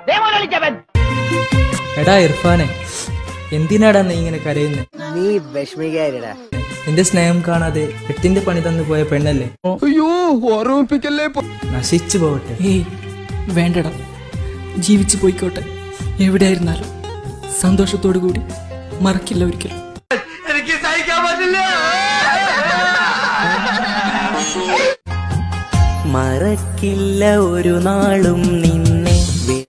എടാ ഇർഫാനെ എന്തിനാടാ നീ ഇങ്ങനെ കരയുന്നത് നീ വിഷമിക്കാരിടാ നിന്റെ സ്നേഹം കാണാതെ എട്ടിന്റെ പണി തന്നു പോയ പെണ്ണല്ലേ അയ്യോ ഓർമ്മിപ്പിക്കല്ലേ നശിച്ചു പോകട്ടെ ഏയ് വേണ്ടടാ ജീവിച്ചു പോയിക്കോട്ടെ എവിടെയായിരുന്നാലും സന്തോഷത്തോടു കൂടി മറക്കില്ല ഒരിക്കലും മറക്കില്ല ഒരു നാളും നിന്നെ വെ-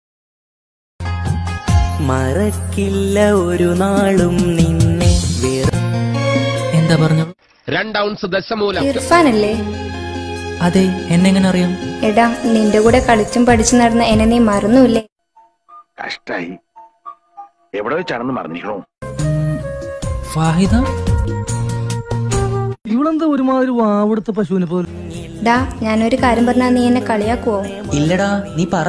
മറക്കില്ല ഒരു നാളും നിന്നെ വെറു എന്താ പറഞ്ഞു രണ്ട് ഔൺസ് ദശമൂലം ഇർഫാൻ അല്ലേ അതെ എന്നെങ്ങനെ അറിയാം എടാ നിന്റെ കൂടെ കളിച്ചും പഠിച്ചും നടന്ന എന്നെ നീ മറന്നൂല്ലേ കഷ്ടായി എവിടെ വെച്ചാണെന്ന് മറന്നിരിക്കണോ ഫാഹിദ ഇവളെന്താ ഒരുമാതിരി വാവെടുത്ത പശുവിനെ പോലെ ഡാ ഞാനൊരു കാര്യം പറഞ്ഞാൽ നീ എന്നെ കളിയാക്കുവോ ഇല്ലടാ നീ പറ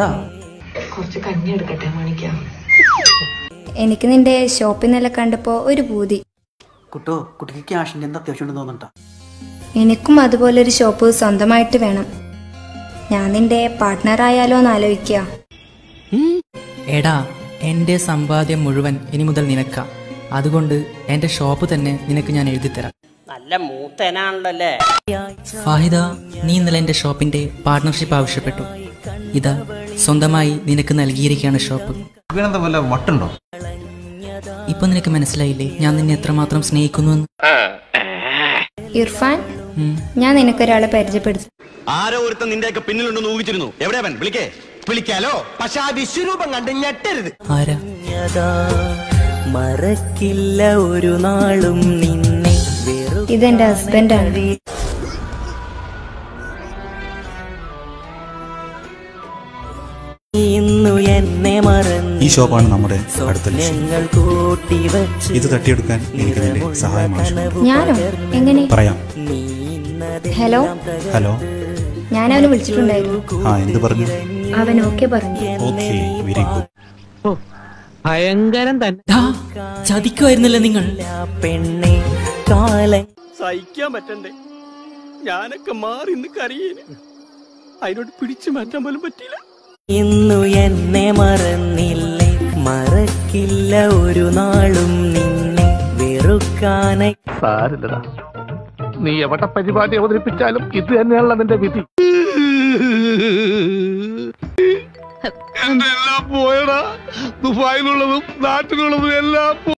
എനിക്ക് നിന്റെ ഷോപ്പിൽ നിന്നെല്ലാം കണ്ടപ്പോ ഒരു പൂതി കുട്ടോ കുട്ടിക്ക് ക്യാഷിന്റെ എന്താ അത്യാവശ്യം ഉണ്ടെന്ന് തോന്നണ്ട എനിക്കും അതുപോലൊരു ഷോപ്പ് സ്വന്തമായിട്ട് വേണം ഞാൻ നിന്റെ പാർട്ട്ണർ ആയാലോ എന്ന് ആലോചിക്കുക എടാ എൻ്റെ സമ്പാദ്യം മുഴുവൻ ഇനി മുതൽ നിനക്കാ അതുകൊണ്ട് എൻ്റെ ഷോപ്പ് തന്നെ നിനക്ക് ഞാൻ എഴുതിത്തരാം നല്ല മൂത്തനാണല്ലോ അല്ലേ ഫാഹിദ നീ ഇന്നലെ എൻ്റെ ഷോപ്പിൻ്റെ പാർട്ട്ണർഷിപ്പ് ആവശ്യപ്പെട്ടു ഇതാ സ്വന്തമായി നിനക്ക് നൽകിയിരിക്കുകയാണ് ഷോപ്പ് ഇവനെന്താ വല്ല വട്ടുണ്ടോ ഇപ്പൊ നിനക്ക് മനസ്സിലായില്ലേ ഞാൻ നിന്നെ എത്രമാത്രം സ്നേഹിക്കുന്നു എന്ന് ഇർഫാൻ ഞാൻ നിനക്കൊരാളെ പരിചയപ്പെടുത്തി ആരോ ഒരുത്തൻ നിന്റെയൊക്കെ പിന്നിലുണ്ടെന്ന് ഊഹിച്ചിരുന്നു എവിടെയാ വിളിക്കേ വിളിക്കാലോ പക്ഷെ ആ വിശ്വരൂപം കണ്ട് ഞെട്ടരുത് ആരാ യഥാ മറക്കില്ല ഒരു നാളും നിന്നെ വെറു ഇതെന്റെ ഹസ്ബൻഡാണ് ഇന്നു എന്നെ മറന്നു ഈ ഷോപ്പാണ് നമ്മുടെ അടുത്ത ലക്ഷ്യം ഞങ്ങൾ കൂട്ടി വച്ച് ഇത് തട്ടിയെടുക്കാൻ എനിക്ക് നിന്റെ സഹായം ആവശ്യമുണ്ട് ഞാനോ എങ്ങനെ പറയാം നീ ഇന്നതെ ഹലോ ഹലോ ഞാൻ അവന് വിളിച്ചിട്ടുണ്ടായിരുന്നു ആ എന്ത് പറഞ്ഞു അവൻ ഓക്കെ പറഞ്ഞു ഓക്കെ വെരി ഗുഡ് ഡാ, ചതിക്കുമായിരുന്നല്ലേ നിങ്ങൾ ആ പെണ്ണെ കാലം സഹിക്കാൻ പറ്റണ്ടേ ഞാനൊക്കെ മാറി ഇന്ന് കരയേന് അതിനോട് പിടിച്ചു മാറ്റാൻ പോലും പറ്റിയില്ല ഇന്നു എന്നെ മറന്നില്ലേ മറക്കില്ല ഒരു നാളും നിന്നെ വെറുക്കാനായി സാരില്ലടാ നീ എവിടെ പരിപാടി അവതരിപ്പിച്ചാലും ഇത് തന്നെയാണല്ലോ നിന്റെ വിധി എന്റെ എല്ലാം പോയടാ ദുബായിലുള്ളതും നാട്ടിലുള്ളതും എല്ലാം